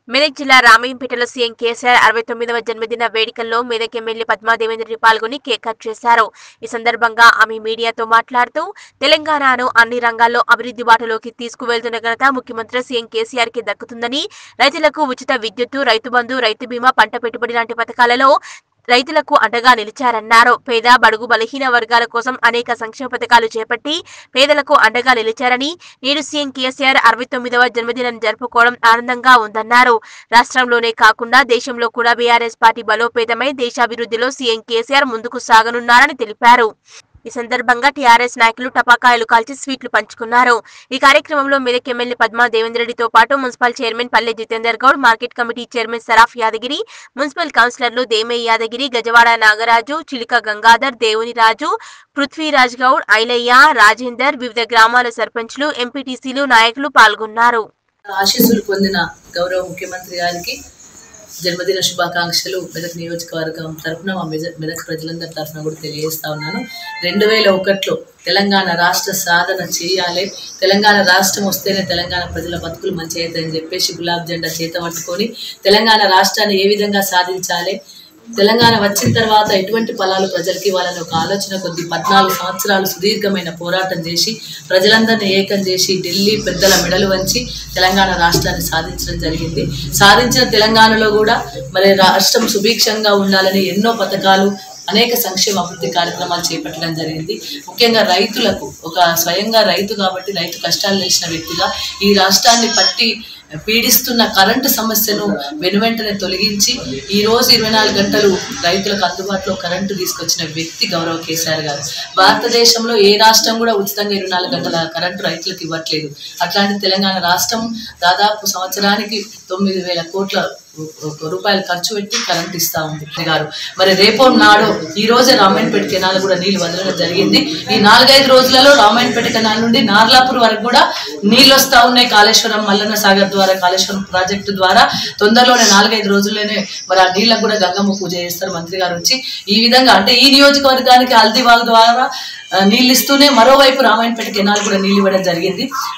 మెదక్ జిల్లా రామయ్యంపేటలో సీఎం కేసీఆర్ అరవై తొమ్మిదవ జన్మదిన వేడుకల్లో మెదక్ ఎమ్మెల్యే పద్మాదేవేంద్ర పాల్గొని కేక్ కట్ చేశారు ఈ సందర్భంగా ఆమె మీడియాతో మాట్లాడుతూ తెలంగాణను అన్ని రంగాల్లో అభివృద్ధి బాటలోకి తీసుకువెళ్తున్న ఘనత ముఖ్యమంత్రి సీఎం కేసీఆర్ కి దక్కుతుందని రైతులకు ఉచిత విద్యుత్తు రైతు బంధు రైతు బీమా పంట పెట్టుబడి లాంటి పథకాలలో రైతులకు అండగా నిలిచారన్నారు పేద బడుగు బలహీన వర్గాల కోసం అనేక సంక్షేమ పథకాలు చేపట్టి పేదలకు అండగా నిలిచారని నేడు సీఎం కేసీఆర్ అరవై తొమ్మిదవ జన్మదినాన్ని జరుపుకోవడం ఆనందంగా ఉందన్నారు రాష్ట్రంలోనే కాకుండా దేశంలో కూడా బీఆర్ఎస్ పార్టీ బలోపేతమై దేశాభివృద్ధిలో సీఎం కేసీఆర్ ముందుకు సాగనున్నారని తెలిపారు ఈ సందర్భంగా టీఆర్ఎస్ నాయకులు టపాకాయలు కాల్చి స్వీట్లు పంచుకున్నారు ఈ కార్యక్రమంలో మెదక్ ఎమ్మెల్యే పద్మా దేవేంద్రెడ్డితో పాటు municipal chairman Palle Jitender Goud market committee chairman Saraf Yadagiri municipal కౌన్సిలర్లు దేమే యాదగిరి గజవాడ నాగరాజు చిలిక గంగాధర్ దేవుని రాజు పృథ్వీరాజ్ గౌడ్ ఐలయ్య రాజేందర్ వివిధ గ్రామాల సర్పంచ్లు ఎంపీటీసీలు నాయకులు పాల్గొన్నారు ఆశీస్సులు పొందిన గౌరవ ముఖ్యమంత్రి గారికి జన్మదిన శుభాకాంక్షలు మెదక్ నియోజకవర్గం తరఫున మా మెజ మెదక్ ప్రజలందరి తరఫున కూడా తెలియజేస్తా ఉన్నాను రెండు వేల ఒకటిలో తెలంగాణ రాష్ట్ర సాధన చేయాలి తెలంగాణ రాష్ట్రం వస్తేనే తెలంగాణ ప్రజల బతుకులు మంచి అవుతాయని చెప్పేసి గులాబ్ జెండా చేత పట్టుకొని తెలంగాణ రాష్ట్రాన్ని ఏ విధంగా సాధించాలి తెలంగాణ వచ్చిన తర్వాత ఎటువంటి ఫలాలు ప్రజలకి ఇవ్వాలని ఒక ఆలోచన కొద్ది పద్నాలుగు సంవత్సరాలు సుదీర్ఘమైన పోరాటం చేసి ప్రజలందరినీ ఏకం చేసి ఢిల్లీ పెద్దల మెడలు వంచి తెలంగాణ రాష్ట్రాన్ని సాధించడం జరిగింది సాధించిన తెలంగాణలో కూడా మరి రాష్ట్రం సుభిక్షంగా ఉండాలని ఎన్నో పథకాలు అనేక సంక్షేమ అభివృద్ధి కార్యక్రమాలు చేపట్టడం జరిగింది ముఖ్యంగా రైతులకు ఒక స్వయంగా రైతు కాబట్టి రైతు కష్టాలు తెలిసిన వ్యక్తిగా ఈ రాష్ట్రాన్ని పట్టి పీడిస్తున్న కరెంటు సమస్యను వెనువెంటనే తొలగించి ఈ రోజు ఇరవై నాలుగు గంటలు రైతులకు అందుబాటులో కరెంటు తీసుకొచ్చిన వ్యక్తి గౌరవ కేసీఆర్ గారు భారతదేశంలో ఏ రాష్ట్రం కూడా ఉచితంగా ఇరవై నాలుగు గంటల కరెంటు రైతులకు ఇవ్వట్లేదు అట్లాంటి తెలంగాణ రాష్ట్రం దాదాపు సంవత్సరానికి తొమ్మిది వేల కోట్ల రూపాయలు ఖర్చు పెట్టి కరెంట్ ఇస్తా ఉంది గారు మరి రేపో నాడు ఈ రోజే రామాయణపేట కెనాల్ కూడా నీళ్లు వదలడం జరిగింది ఈ నాలుగైదు రోజులలో రామాయణపేట కెనాల్ నుండి నార్లాపూర్ వరకు కూడా నీళ్ళు వస్తా ఉన్నాయి కాళేశ్వరం మల్లన్న సాగర్ ద్వారా కాళేశ్వరం ప్రాజెక్టు ద్వారా తొందరలోనే నాలుగైదు రోజుల్లోనే మరి ఆ నీళ్ళకు కూడా గంగమ్మ పూజ చేస్తారు మంత్రి గారు వచ్చి ఈ విధంగా అంటే ఈ నియోజకవర్గానికి హల్దీబాగ్ ద్వారా ఆ, నీళ్ళు ఇస్తూనే మరోవైపు రామాయణపేట కెనాల్ కూడా నీళ్ళు ఇవ్వడం జరిగింది